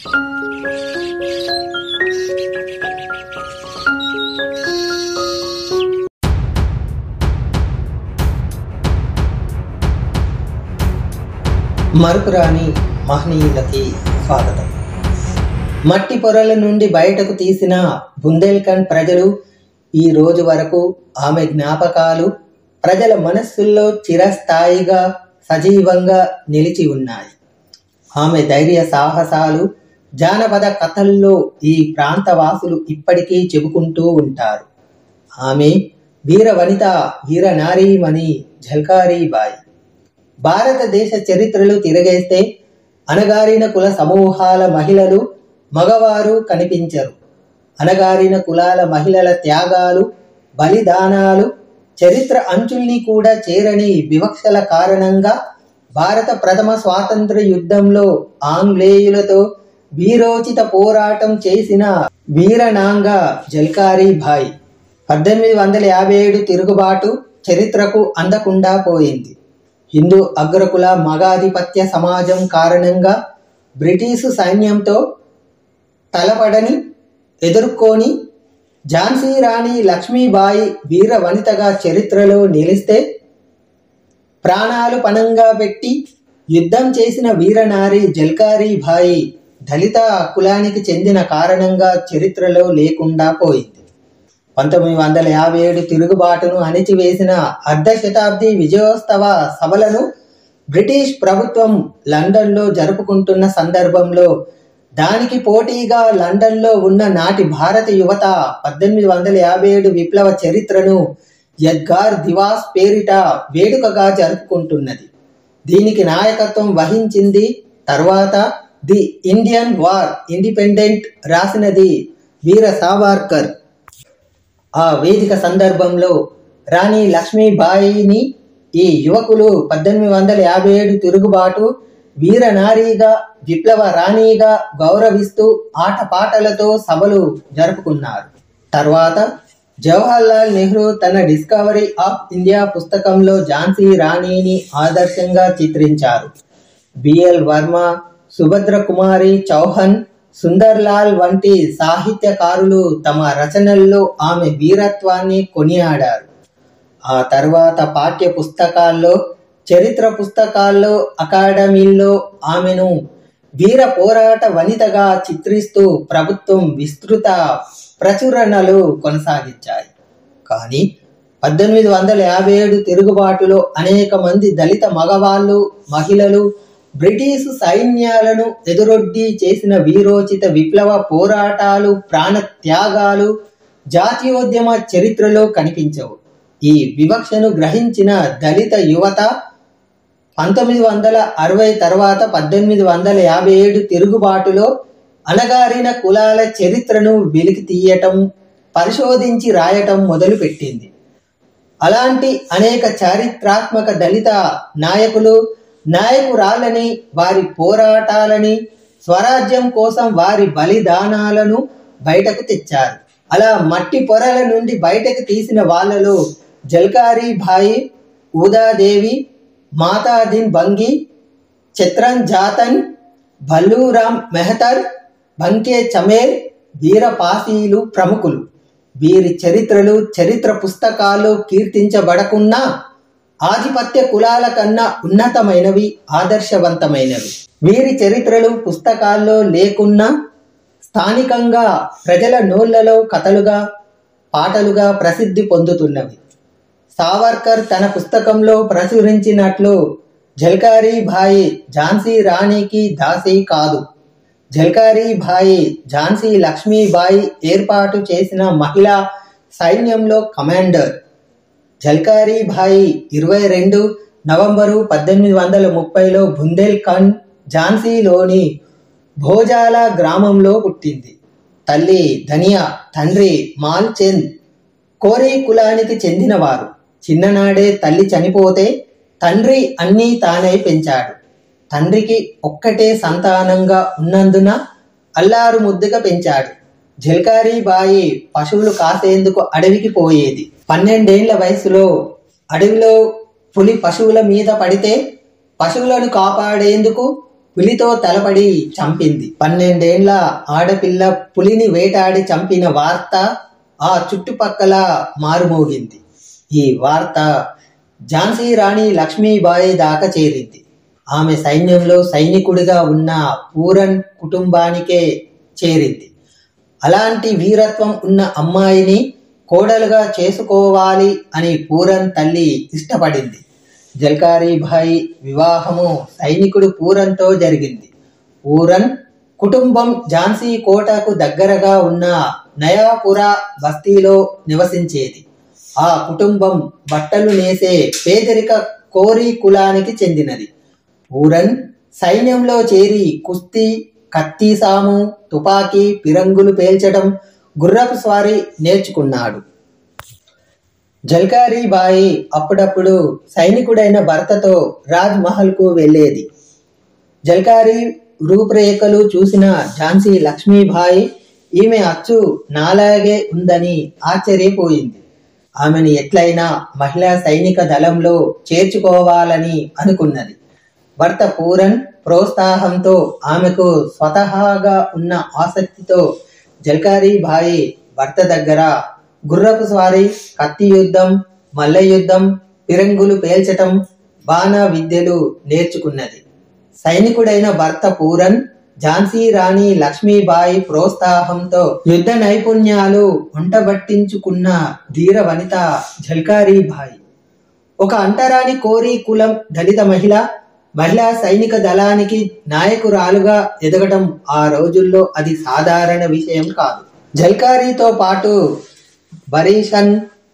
మరుపురాని మహనీయులకి స్వాగతం మట్టి పొరల నుండి బయటకు తీసిన బుందేల్ఖండ్ ప్రజలు ఈ రోజు వరకు ఆమె జ్ఞాపకాలు ప్రజల మనస్సుల్లో చిరస్థాయిగా సజీవంగా నిలిచి ఉన్నాయి ఆమె ధైర్య సాహసాలు జానపద కథల్లో ఈ ప్రాంతవాసులు ఇప్పటికీ చెబుకుంటూ ఉంటారు ఆమె వీర వనిత వీర నారీమణి ఝల్కారీబాయి భారతదేశ చరిత్రలు తిరగేస్తే అణగారిన కుల సమూహాల మహిళలు మగవారు కనిపించరు అణగారిన కులాల మహిళల త్యాగాలు బలిదానాలు చరిత్ర అంచుల్ని కూడా చేరని వివక్షల కారణంగా భారత ప్రథమ స్వాతంత్ర యుద్ధంలో ఆంగ్లేయులతో వీరోచిత పోరాటం చేసిన వీరనాంగ జల్కారీ భాయ్ పద్దెనిమిది వందల యాభై ఏడు తిరుగుబాటు చరిత్రకు అందకుండా పోయింది హిందూ అగ్రకుల మగాధిపత్య సమాజం కారణంగా బ్రిటిషు సైన్యంతో తలపడని ఎదుర్కొని ఝాన్సీ రాణి లక్ష్మీబాయి వీర వనితగా చరిత్రలో నిలిస్తే ప్రాణాలు పణంగా పెట్టి యుద్ధం చేసిన వీరనారి జల్కారీ భాయి దళిత కులానికి చెందిన కారణంగా చరిత్రలో లేకుండా పోయింది పంతొమ్మిది వందల యాభై ఏడు తిరుగుబాటును అణిచివేసిన అర్ధ శతాబ్ది విజయోత్సవ సభలను బ్రిటిష్ ప్రభుత్వం లండన్లో జరుపుకుంటున్న సందర్భంలో దానికి పోటీగా లండన్లో ఉన్న నాటి భారత యువత పద్దెనిమిది వందల యాభై ఏడు విప్లవ చరిత్రను యద్గార్ దివాస్ పేరిట వేడుకగా జరుపుకుంటున్నది దీనికి నాయకత్వం వహించింది తర్వాత ది ఇండియన్ వార్ ఇండిపెండెంట్ రాసినది వీర సావర్కర్ ఆ వేదిక సందర్భంలో రాణి లక్ష్మీబాయిని ఈ యువకులు పద్దెనిమిది వందల యాభై ఏడు తిరుగుబాటు వీరనారీగా విప్లవ రాణిగా గౌరవిస్తూ ఆటపాటలతో సభలు జరుపుకున్నారు తర్వాత జవహర్లాల్ నెహ్రూ తన డిస్కవరీ ఆఫ్ ఇండియా పుస్తకంలో ఝాన్సీ రాణిని ఆదర్శంగా చిత్రించారు బిఎల్ వర్మ సుభద్ర కుమారి చౌహాన్ సుందర్లాల్ వంటి సాహిత్యకారులు తమ రచనల్లో ఆమె వీరత్వాన్ని కొనియాడారు ఆ తర్వాత పాఠ్య పుస్తకాల్లో చరిత్ర పుస్తకాల్లో అకాడమీల్లో ఆమెను వీర పోరాట వనితగా చిత్రిస్తూ ప్రభుత్వం విస్తృత ప్రచురణలు కొనసాగించాయి కానీ పద్దెనిమిది వందల యాభై ఏడు తిరుగుబాటులో అనేక మంది దళిత మగవాళ్ళు మహిళలు బ్రిటిష్ సైన్యాలను ఎదురొడ్డి చేసిన వీరోచిత విప్లవ పోరాటాలు ప్రాణ త్యాగాలు జాతీయోద్యమ చరిత్రలో కనిపించవు ఈ వివక్షను గ్రహించిన దళిత యువత పంతొమ్మిది వందల అరవై తర్వాత పద్దెనిమిది వందల యాభై ఏడు తిరుగుబాటులో అణగారిన కులాల చరిత్రను వెలికి తీయటం పరిశోధించి రాయటం మొదలుపెట్టింది అలాంటి అనేక చారిత్రాత్మక దళిత నాయకులు నాయకురాలని వారి పోరాటాలని స్వరాజ్యం కోసం వారి బలిదానాలను బయటకు తెచ్చారు అలా మట్టి పొరల నుండి బయటకు తీసిన వాళ్ళలో జల్కారీ భాయి ఉదాదేవి మాతాదిన్ బంగి చిత్రన్ జాతన్ భల్లూరామ్ మెహతర్ బంకే చమేర్ వీరపాసీలు ప్రముఖులు వీరి చరిత్రలు చరిత్ర పుస్తకాల్లో కీర్తించబడకున్నా ఆధిపత్య కులాల కన్నా ఉన్నతమైనవి ఆదర్శవంతమైనవి వీరి చరిత్రలు పుస్తకాల్లో లేకున్నా స్థానికంగా ప్రజల నోళ్లలో కథలుగా పాటలుగా ప్రసిద్ధి పొందుతున్నవి సావర్కర్ తన పుస్తకంలో ప్రచురించినట్లు జల్కారీ భాయి ఝాన్సీ రాణికి దాసి కాదు జల్కారీ భాయి ఝాన్సీ లక్ష్మీబాయి ఏర్పాటు చేసిన మహిళా సైన్యంలో కమాండర్ జల్కారీ భాయి ఇరవై రెండు నవంబరు పద్దెనిమిది వందల ముప్పైలో బుందేల్ఖండ్ ఝాన్సీలోని భోజాల గ్రామంలో పుట్టింది తల్లి ధనియా తండ్రి మాల్చంద్ కోరీ కులానికి చెందినవారు చిన్ననాడే తల్లి చనిపోతే తండ్రి అన్నీ తానై పెంచాడు తండ్రికి ఒక్కటే సంతానంగా ఉన్నందున అల్లారు ముద్దుగా పెంచాడు జల్కారీ బాయి పశువులు కాసేందుకు అడవికి పోయేది పన్నెండేండ్ల వయసులో అడవిలో పులి పశువుల మీద పడితే పశువులను కాపాడేందుకు పులితో తలపడి చంపింది పన్నెండేండ్ల ఆడపిల్ల పులిని వేటాడి చంపిన వార్త ఆ చుట్టుపక్కల మారుమోగింది ఈ వార్త ఝాన్సీ రాణి లక్ష్మీబాయి దాకా చేరింది ఆమె సైన్యంలో సైనికుడిగా ఉన్న పూరన్ కుటుంబానికే చేరింది అలాంటి వీరత్వం ఉన్న అమ్మాయిని కోడలుగా చేసుకోవాలి అని పూరన్ తల్లి ఇష్టపడింది జల్కారీభాయి వివాహము సైనికుడు పూరన్తో జరిగింది పూరన్ కుటుంబం ఝాన్సీ కోటకు దగ్గరగా ఉన్న నయాపుర బస్తీలో నివసించేది ఆ కుటుంబం బట్టలు నేసే పేదరిక కోరి కులానికి చెందినది పూరన్ సైన్యంలో చేరి కుస్తీ కత్తి సాము తుపాకీ పిరంగులు పేల్చడం గుర్రపు స్వారీ నేర్చుకున్నాడు జల్కారీ బాయి అప్పుడప్పుడు సైనికుడైన భర్తతో రాజ్ మహల్కు వెళ్ళేది జల్కారీ రూపురేఖలు చూసిన ఝాన్సీ లక్ష్మీబాయి ఈమె అచ్చు నాలాగే ఉందని ఆశ్చర్యపోయింది ఆమెను ఎట్లయినా మహిళా సైనిక దళంలో చేర్చుకోవాలని అనుకున్నది భర్త పూరన్ ప్రోత్సాహంతో ఆమెకు స్వతహాగా ఉన్న ఆసక్తితో జల్కారీ బాయి భర్త దగ్గర గుర్రపు స్వారీ కత్తి యుద్ధం మల్ల యుద్ధం పిరంగులు పేల్చటం బాణ విద్యలు నేర్చుకున్నది సైనికుడైన భర్త పూరన్ ఝాన్సీ రాణి లక్ష్మీబాయి ప్రోత్సాహంతో యుద్ధ నైపుణ్యాలు వంటబట్టించుకున్న ధీర వనిత జల్కారీ బాయి ఒక అంటరాని కోరి కులం దళిత మహిళ మహిళా సైనిక దళానికి నాయకురాలుగా ఎదగటం ఆ రోజుల్లో అది సాధారణ విషయం కాదు జల్కారీతో పాటు బరీషన్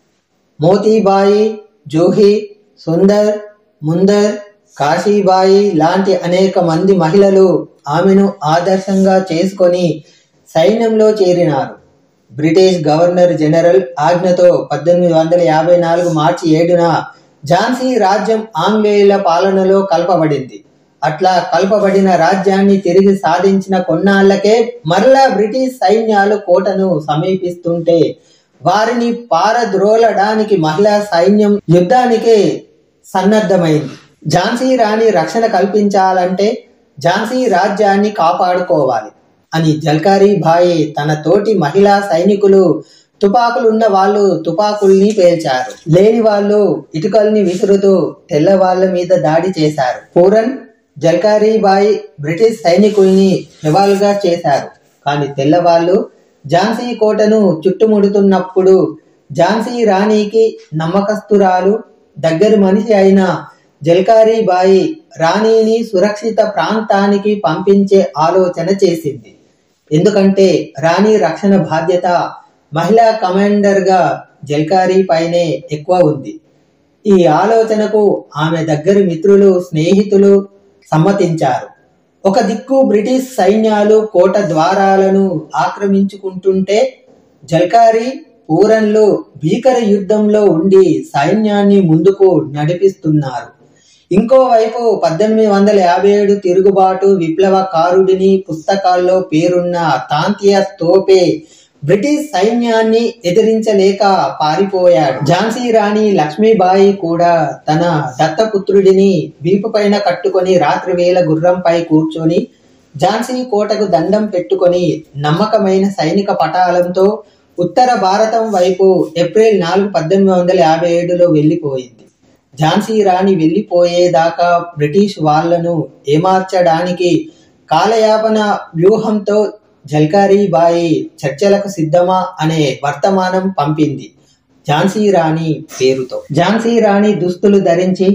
మోతీబాయి జోహి సుందర్ ముందర్ కాశీబాయి లాంటి అనేక మంది మహిళలు ఆమెను ఆదర్శంగా చేసుకొని సైన్యంలో చేరినారు బ్రిటిష్ గవర్నర్ జనరల్ ఆజ్ఞతో పద్దెనిమిది వందల యాభై నాలుగు మార్చి ఏడున ఝాన్సీ రాజ్యం ఆంగ్లేయుల పాలనలో కలపబడింది అట్లా కలపబడిన రాజ్యాన్ని తిరిగి సాధించిన కొన్నాళ్లకే మరలా బ్రిటిష్ సైన్యాలు కోటను సమీపిస్తుంటే వారిని పారద్రోలడానికి మహిళా సైన్యం యుద్ధానికి సన్నద్ధమైంది ఝాన్సీ రాణి రక్షణ కల్పించాలంటే ఝాన్సీ రాజ్యాన్ని కాపాడుకోవాలి అని జల్కారీ భాయ్ తన తోటి మహిళా సైనికులు తుపాకులున్న వాళ్ళు తుపాకుల్ని పేల్చారు లేని వాళ్ళు ఇటుకల్ని విసురుతూ తెల్ల వాళ్ళ మీద దాడి చేశారు పూరన్ జల్కారీ బాయ్ బ్రిటిష్ సైనికుల్ని శవాలుగా చేశారు కానీ తెల్లవాళ్ళు ఝాన్సీ కోటను చుట్టుముడుతున్నప్పుడు ఝాన్సీ రాణికి నమ్మకస్తురాలు దగ్గరి మనిషి అయిన జల్కారీ బాయి రాణిని సురక్షిత ప్రాంతానికి పంపించే ఆలోచన చేసింది ఎందుకంటే రాణి రక్షణ బాధ్యత మహిళా కమాండర్గా జల్కారీ పైనే ఎక్కువ ఉంది ఈ ఆలోచనకు ఆమె దగ్గరి మిత్రులు స్నేహితులు సమ్మతించారు ఒక దిక్కు బ్రిటిష్ సైన్యాలు కోట ద్వారాలను ఆక్రమించుకుంటుంటే జల్కారీ పూరన్లు భీకర యుద్ధంలో ఉండి సైన్యాన్ని ముందుకు నడిపిస్తున్నారు ఇంకోవైపు పద్దెనిమిది వందల యాభై ఏడు తిరుగుబాటు విప్లవకారుడిని పుస్తకాల్లో పేరున్న తాంతియా తోపే బ్రిటిష్ సైన్యాన్ని ఎదిరించలేక పారిపోయాడు ఝాన్సీ రాణి లక్ష్మీబాయి కూడా తన దత్తపుత్రుడిని వీపు పైన కట్టుకొని రాత్రి వేళ గుర్రంపై కూర్చొని ఝాన్సీ కోటకు దండం పెట్టుకొని నమ్మకమైన సైనిక పటాలంతో ఉత్తర భారతం వైపు ఏప్రిల్ నాలుగు పద్దెనిమిది వందల యాభై ఏడులో వెళ్ళిపోయింది ఝాన్సీ రాణి వెళ్ళిపోయేదాకా బ్రిటిష్ వాళ్లను ఏమార్చడానికి కాలయాపన వ్యూహంతో జల్కారీ బాయి చర్చలకు సిద్ధమా అనే వర్తమానం పంపింది ఝాన్సీ రాణి పేరుతో ఝాన్సీ రాణి దుస్తులు ధరించి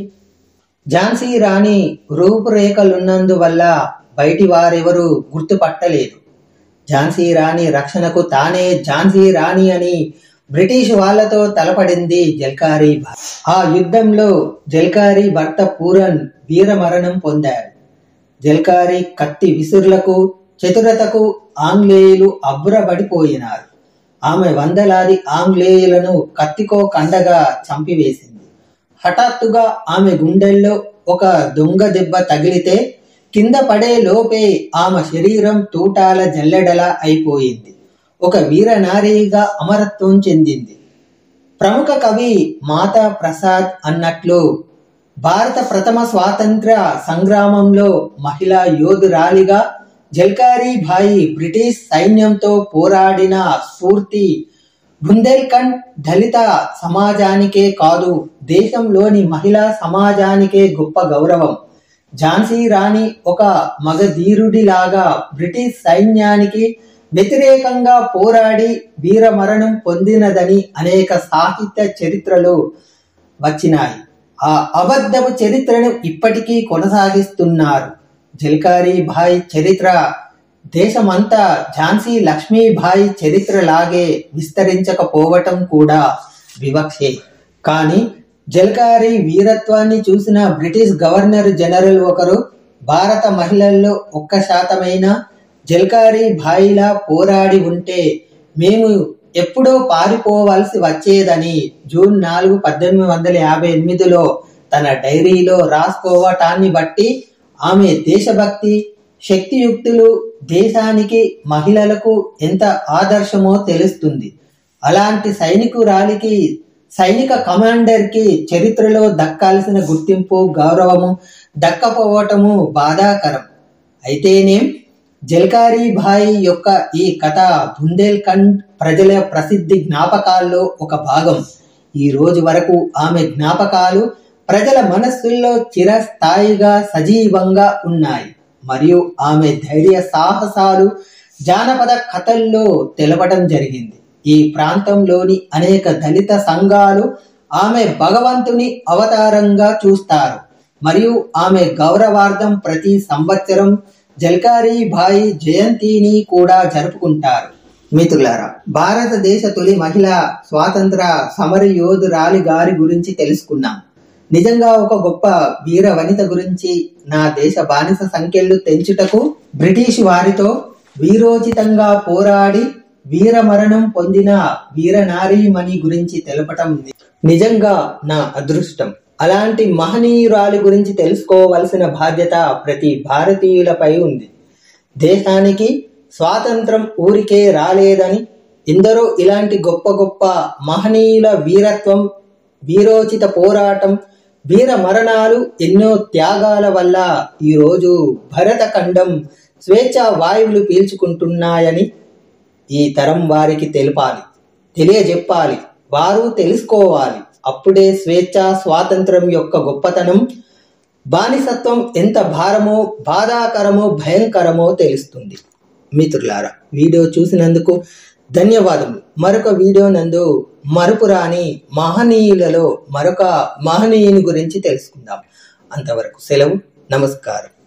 ఝాన్సీ రాణి రూపురేఖలున్నందువల్ల బయటి వారెవరూ గుర్తుపట్టలేదు ఝాన్సీ రాణి రక్షణకు తానే ఝాన్సీ రాణి అని బ్రిటిష్ వాళ్లతో తలపడింది జల్కారీ బాయి ఆ యుద్ధంలో జల్కారీ భర్త పూరన్ వీరమరణం పొందాడు జల్కారీ కత్తి విసురులకు చతురతకు ఆంగ్లేయులు అబ్బురబడిపోయినారు ఆమె వందలాది ఆంగ్లేయులను కత్తికో కండగా చంపివేసింది హఠాత్తుగా ఆమె గుండెల్లో ఒక దొంగ దెబ్బ తగిలితే కింద పడే లోపే ఆమె శరీరం తూటాల జల్లెడలా అయిపోయింది ఒక వీరనారీగా అమరత్వం చెందింది ప్రముఖ కవి మాతా ప్రసాద్ అన్నట్లు భారత ప్రథమ స్వాతంత్ర సంగ్రామంలో మహిళా యోధురాలిగా జల్కారీ భాయి బ్రిటిష్ సైన్యంతో పోరాడిన స్ఫూర్తి బుందేల్ఖండ్ దళిత సమాజానికే కాదు దేశంలోని మహిళా సమాజానికే గొప్ప గౌరవం ఝాన్సీ రాణి ఒక మగధీరుడిలాగా బ్రిటిష్ సైన్యానికి వ్యతిరేకంగా పోరాడి వీరమరణం పొందినదని అనేక సాహిత్య చరిత్రలు వచ్చినాయి ఆ అబద్ధపు చరిత్రను ఇప్పటికీ కొనసాగిస్తున్నారు జల్కారీ భాయ్ చరిత్ర దేశమంతా ఝాన్సీ లక్ష్మీబాయి చరిత్రలాగే విస్తరించకపోవటం కూడా వివక్షే కానీ జల్కారీ వీరత్వాన్ని చూసిన బ్రిటిష్ గవర్నర్ జనరల్ ఒకరు భారత మహిళల్లో ఒక్క శాతమైన జల్కారీ భాయిలా పోరాడి ఉంటే మేము ఎప్పుడో పారిపోవలసి వచ్చేదని జూన్ నాలుగు పద్దెనిమిది వందల యాభై ఎనిమిదిలో తన డైరీలో రాసుకోవటాన్ని బట్టి ఆమె దేశభక్తి శక్తియుక్తులు దేశానికి మహిళలకు ఎంత ఆదర్శమో తెలుస్తుంది అలాంటి సైనికురాలికి సైనిక కమాండర్కి చరిత్రలో దక్కాల్సిన గుర్తింపు గౌరవము దక్కపోవటము బాధాకరం అయితేనేం జల్కారీ భాయ్ యొక్క ఈ కథ బుందేల్ఖండ్ ప్రజల ప్రసిద్ధి జ్ఞాపకాల్లో ఒక భాగం ఈ రోజు వరకు ఆమె జ్ఞాపకాలు ప్రజల మనస్సుల్లో చిరస్థాయిగా సజీవంగా ఉన్నాయి మరియు ఆమె ధైర్య సాహసాలు జానపద కథల్లో తెలపడం జరిగింది ఈ ప్రాంతంలోని అనేక దళిత సంఘాలు ఆమె భగవంతుని అవతారంగా చూస్తారు మరియు ఆమె గౌరవార్థం ప్రతి సంవత్సరం జల్కారీ భాయ్ జయంతిని కూడా జరుపుకుంటారు మిత్రులారా భారతదేశ తొలి మహిళా స్వాతంత్ర సమర యోధురాలి గారి గురించి తెలుసుకున్నాం నిజంగా ఒక గొప్ప వీర వనిత గురించి నా దేశ బానిస సంఖ్యలు తెంచుటకు బ్రిటిష్ వారితో వీరోచితంగా పోరాడి వీరమరణం పొందిన వీరనారీమణి గురించి తెలపటం నిజంగా నా అదృష్టం అలాంటి మహనీయురాలి గురించి తెలుసుకోవలసిన బాధ్యత ప్రతి భారతీయులపై ఉంది దేశానికి స్వాతంత్రం ఊరికే రాలేదని ఎందరో ఇలాంటి గొప్ప గొప్ప మహనీయుల వీరత్వం వీరోచిత పోరాటం వీర మరణాలు ఎన్నో త్యాగాల వల్ల ఈరోజు భరతఖండం స్వేచ్ఛ వాయువులు పీల్చుకుంటున్నాయని ఈ తరం వారికి తెలపాలి తెలియజెప్పాలి వారు తెలుసుకోవాలి అప్పుడే స్వేచ్ఛ స్వాతంత్రం యొక్క గొప్పతనం బానిసత్వం ఎంత భారమో బాధాకరమో భయంకరమో తెలుస్తుంది మిత్రులారా వీడియో చూసినందుకు ధన్యవాదములు మరొక వీడియో నందు మరుపురాని మహనీయులలో మరొక మహనీయుని గురించి తెలుసుకుందాం అంతవరకు సెలవు నమస్కారం